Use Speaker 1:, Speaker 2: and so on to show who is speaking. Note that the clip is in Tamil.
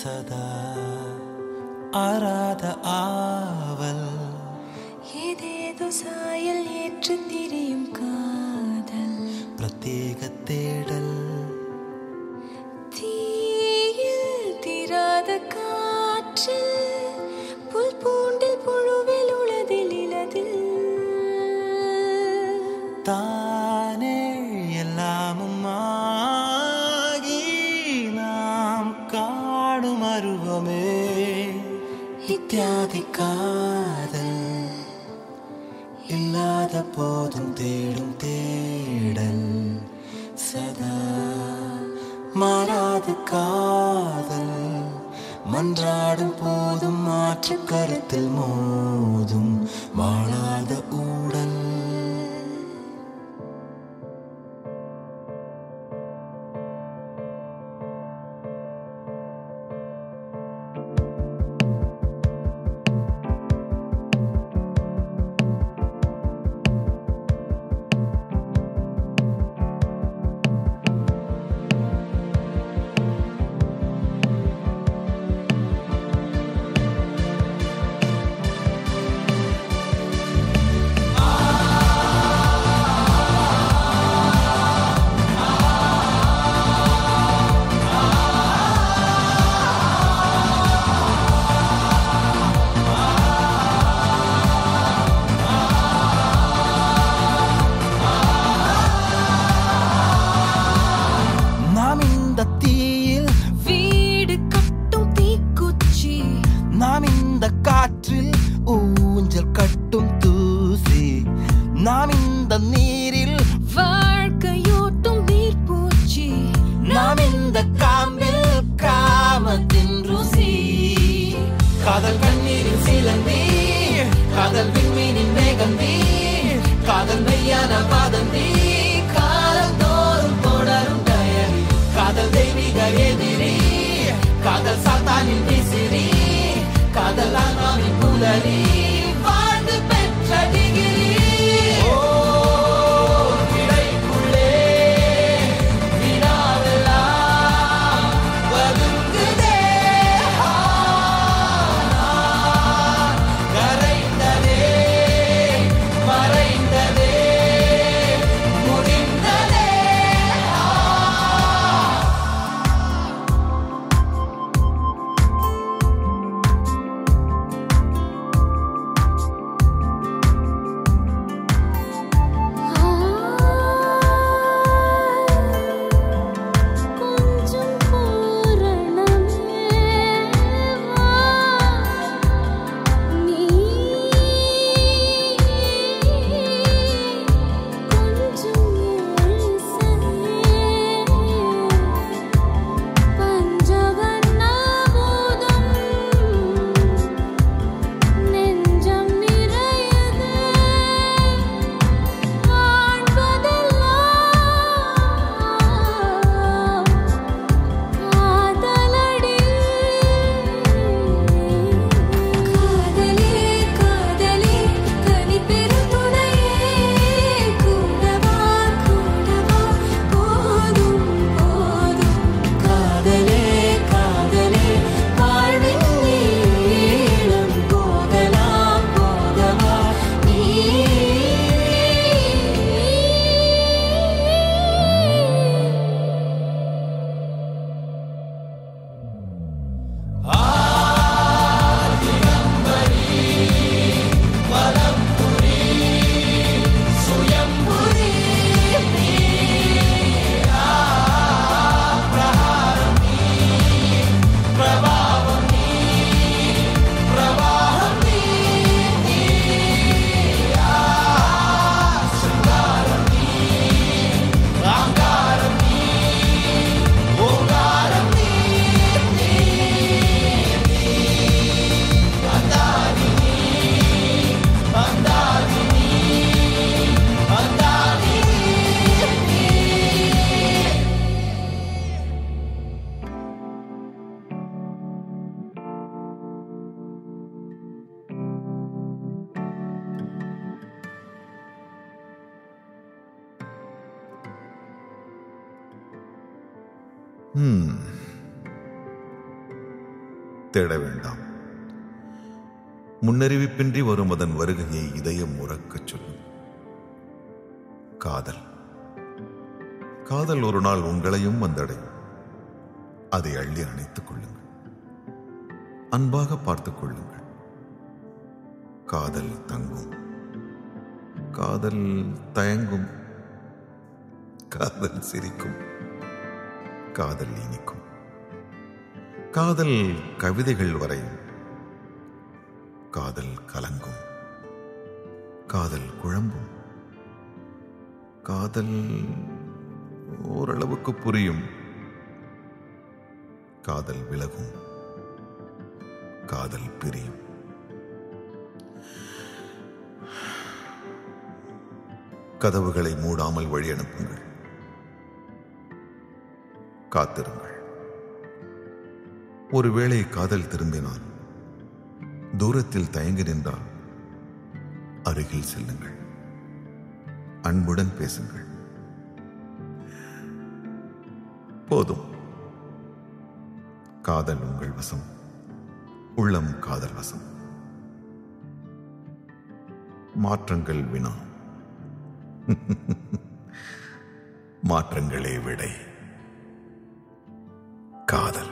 Speaker 1: சதா ஆராத ஆவல்
Speaker 2: ஏதேதோ சாயல் ஏற்று திரியும் காதல்
Speaker 1: பிரத்யேக தேடல்
Speaker 2: தீயில் தீராத காற்றில் புல் பூண்டில் புழுவில் உளதில் இலதில்
Speaker 1: தானே எல்லாமும் ஆகி நாம் காணும் அருவமே இத்தியாதி காதல் இல்லாத போதும் தேடும் தேடல் சதா மாறாத காதல் மன்றாடும் போதும் மாற்று கருத்தில் மோதும் வாழாத ஊடல் நாம் இந்த தீயில்
Speaker 2: வீடு கட்டும் தீக்குச்சி
Speaker 1: நாம் இந்த காற்றில் ஊஞ்சல் கட்டும் தூசி நாம் இந்த நீரில்
Speaker 2: வாழ்க்கையோட்டும் நீர்ப்பூச்சி
Speaker 1: நாம் இந்த காம்பில் காமத்தின் ருசி காதல் கண்ணீரில் சிலந்தி காதல் விண்மீனின் மேகந்தி காதல் மெய்யான பாதந்தி காதல் தோறும் தொடரும் டயரி காதல் தெய்வீக எதிரி காதல் சாத்தானின் விசிறி காதல் ஆன்மாவின் புலரி வாழ்ந்து பெற்ற டிகிரி ஓ கிடைக்குள்ளே வினாவெல்லாம் வதுங்குதே ஆனால் கரைந்ததே மறைந்ததே முடிந்ததே
Speaker 2: கொஞ்சம் பூரணமே வா நீ கொஞ்சம் இசையே பஞ்சவர்ணபூதம் நெஞ்சம் நிறையது காண்பதெல்லாம் காதலடி காதலே காதலே கனி பெருந்துணையே கூடவா கூடவா போதும் போதும் காதலே காதலே வாழ்வின் நீளம் போகலாம் போகவா நீ
Speaker 3: தேட வேண்டாம் முன்னறிவிப்பின்றி வரும் அதன் வருகையை இதயம் உறக்கச் சொல்லும் காதல் காதல் ஒரு நாள் உங்களையும் வந்தடையும் அதை அள்ளி அணைத்துக் கொள்ளுங்கள் அன்பாக பார்த்துக் கொள்ளுங்கள் காதல் தங்கும் காதல் தயங்கும் காதல் சிரிக்கும் காதல் இனிக்கும் காதல் கவிதைகள் வரையும் காதல் கலங்கும் காதல் குழம்பும் காதல் ஓரளவுக்கு புரியும் காதல் விலகும் காதல் பிரியும் கதவுகளை மூடாமல் வழி அனுப்புங்கள் காத்திருங்கள் ஒருவேளை காதல் திரும்பினால் தூரத்தில் தயங்கி நின்றால் அருகில் செல்லுங்கள் அன்புடன் பேசுங்கள் போதும் காதல் உங்கள் வசம் உள்ளம் காதல் வசம் மாற்றங்கள் வினா மாற்றங்களே விடை காதல்